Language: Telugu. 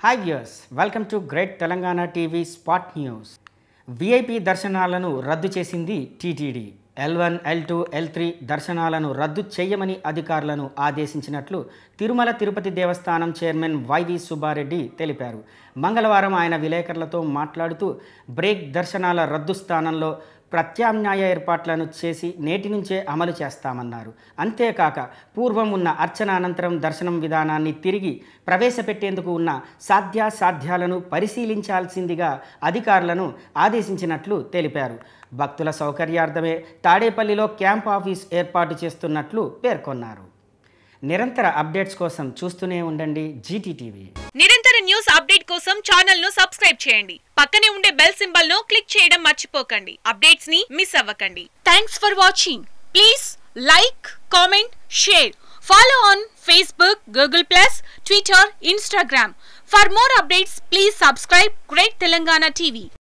hi viewers welcome to great Telangana TV spot news VIP దర్శనాలను రద్దు చేసింది TTD L one L two L three దర్శనాలను రద్దు చేయమని అధికారులను ఆదేశించినట్లు తిరుమల తిరుపతి దేవస్థానం చైర్మన్ వైవి సుబ్బారెడ్డి తెలిపారు మంగళవారం ఆయన విలేకరులతో మాట్లాడుతూ బ్రేక్ దర్శనాల రద్దు స్థానంలో ప్రత్యామ్నాయ ఏర్పాట్లను చేసి నేటి నుంచే అమలు చేస్తామన్నారు అంతేకాక పూర్వం ఉన్న అర్చన అనంతరం దర్శనం విధానాన్ని తిరిగి ప్రవేశపెట్టేందుకు ఉన్న సాధ్యాసాధ్యాలను పరిశీలించాల్సిందిగా అధికారులను ఆదేశించినట్లు తెలిపారు భక్తుల సౌకర్యార్థమే తాడేపల్లిలో క్యాంప్ ఆఫీస్ ఏర్పాటు చేస్తున్నట్లు పేర్కొన్నారు నిరంతర అప్డేట్స్ కోసం చూస్తూనే ఉండండి జీటీటీవీ నిరంతర న్యూస్ అప్డేట్ కోసం ఛానల్ ను సబ్స్క్రైబ్ చేయండి పక్కనే ఉండే బెల్ సింబల్ ను క్లిక్ చేయడం మర్చిపోకండి అప్డేట్స్ ని మిస్ అవ్వకండి thanks for watching please like comment share follow on Facebook Google plus Twitter Instagram for more updates please subscribe great Telangana TV